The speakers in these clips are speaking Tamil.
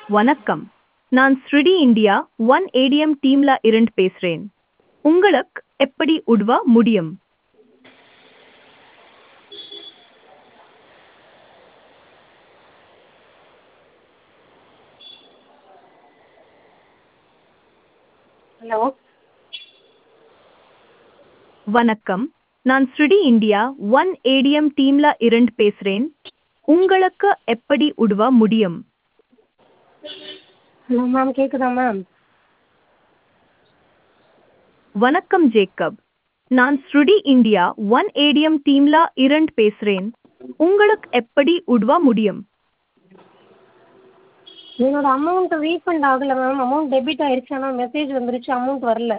வணக்கம் நான் ஸ்ருடி இந்தியா ஒன் ஏடிஎம் டீம்ல இருந்து பேசுறேன் உங்களுக்கு எப்படி உதவ முடியும் ஹலோ வணக்கம் நான் ஸ்ருடி இந்தியா ஒன் ஏடிஎம் டீம்ல இருந்து பேசுறேன் உங்களுக்கு எப்படி உதவ முடியும் ஹலோ மேம் கேட்குதா மேம் வணக்கம் ஜேக்கப் நான் ஸ்ருடி இந்தியா ஒன் ஏடிஎம் டீம்ல இருந்து பேசுறேன் உங்களுக்கு எப்படி உதவ முடியும் என்னோட அமௌண்ட் ரீஃபண்ட் ஆகலை மேம் அமௌண்ட் டெபிட் ஆயிடுச்சு ஆனால் மெசேஜ் வந்துருச்சு அமௌண்ட் வரல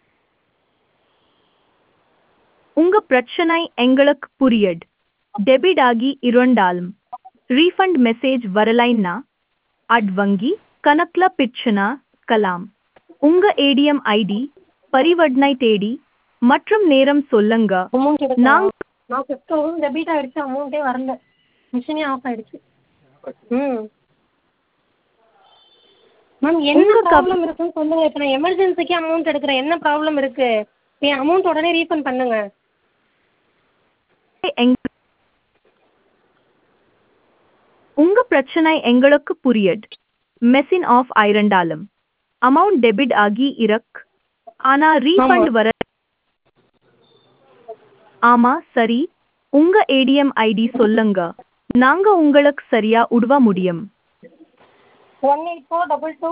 உங்க பிரச்சனை எங்களுக்கு புரியுது டெபிட் ஆகி இருந்தாலும் ரீஃபண்ட் மெசேஜ் வரலைன்னா அட் வங்கி கணக்குல பிரச்சனை கலாம் உங்க ஏடிஎம் ஐடி பரிவர்த்தனை தேடி மற்றும் நேரம் சொல்லுங்க அமௌண்ட் எடுக்க நாங்க நான் ஃபிஃப்த் டெபிட் ஆயிடுச்சு அமௌண்ட்டே வரல மிஷினே ஆஃப் ஆயிடுச்சு ம் மேம் என்ன உங்க கவ- ப்ராப்ளம் இருக்குன்னு சொல்லுங்க இப்போ நான் எமர்ஜென்சிக்கு அமௌண்ட் எடுக்கிறேன் என்ன ப்ராப்ளம் இருக்கு என் அமௌண்ட் உடனே ரீஃபண்ட் பண்ணுங்க எங்க- உங்க பிரச்சனை எங்களுக்கு புரியுது மெஷின் ஆஃப் ஆயிருந்தாலும் அமௌண்ட் டெபிட் ஆகி இருக்கு ஆனா ரீஃபண்ட் ஆமா. வர ஆமா சரி உங்க ஏடிஎம் ஐடி சொல்லுங்க நாங்க உங்களுக்கு சரியா உதவ முடியும் one eight four double two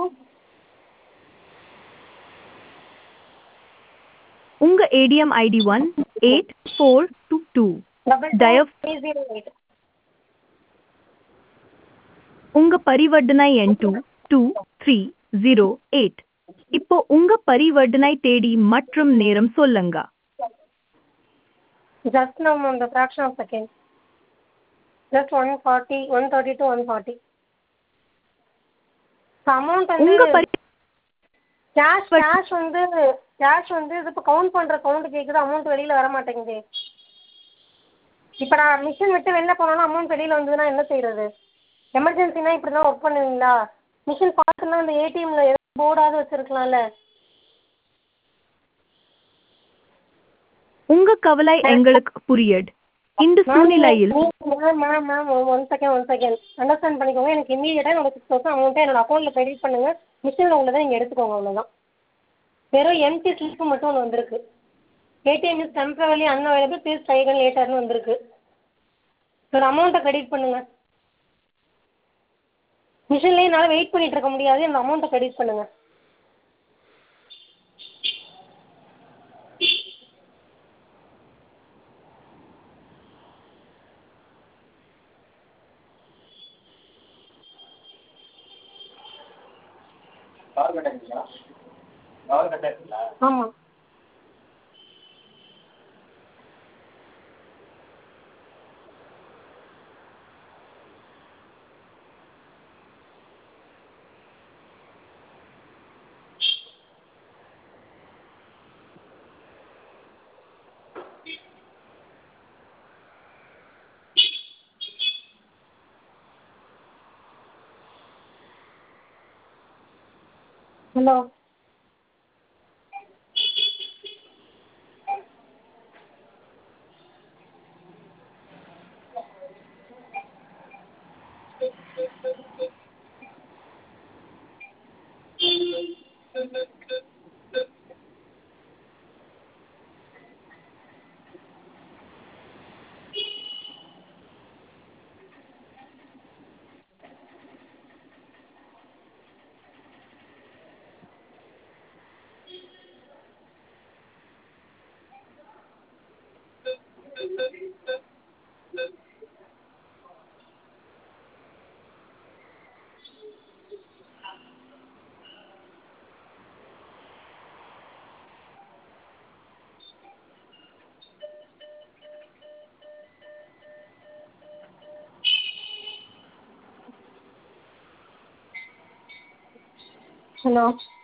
உங்க ATM ID one eight four two two double தயவு த்ரீ ஜீரோ எயிட் உங்க பரிவர்த்தனை எண் two two three zero eight இப்போ உங்க பரிவர்த்தனை தேடி மற்றும் நேரம் சொல்லுங்க ஜஸ்ட் நம்ம அந்த fraction of second just one forty one thirty two one forty amount உங்க வந்து பரி கேஷ் but- கேஷ் வந்து கேஷ் வந்து இது இப்போ கவுண்ட் பண்ணுற கவுண்ட் கேட்குது அமௌண்ட் வெளியில் வர மாட்டேங்குது இப்போ நான் மிஷின் விட்டு வெளில போனாலும் அமௌண்ட் வெளியில் வந்ததுன்னா என்ன செய்யறது எமர்ஜென்சினா இப்படி தான் ஒர்க் பண்ணுவீங்களா மிஷின் பார்த்துனா அந்த ஏடிஎம்ல ஏதோ போர்டாவது வச்சிருக்கலாம்ல உங்க கவலை எங்களுக்கு புரியுது இந்த சூழ்நிலையில் ma'am ma'am ma'am one second one second understand பண்ணிக்கோங்க எனக்கு இமீடியட்டாக என்னோட சிக்ஸ் தௌசண்ட் அமௌண்ட்டை என்னோட அக்கௌண்ட்டில் கிரெடிட் பண்ணுங்க மிஷினில் உள்ளதை நீங்கள் எடுத்துக்கோங்க அவ்வளோதான் வெறும் எம்டி ஸ்லிப்பு மட்டும் ஒன்று வந்திருக்கு ATM is temporary unavailable please try again லேட்டர்னு வந்திருக்கு ஒரு அமௌண்ட்டை கிரெடிட் பண்ணுங்க மிஷின்லேயே என்னால் வெயிட் பண்ணிட்டு இருக்க முடியாது அந்த அமௌண்ட்டை கிரெடிட் பண்ணுங்க கார் கட்டாயிருங்களா கார் கட்டாயிருங்களா ஆமாம் ஹலோ ஹலோ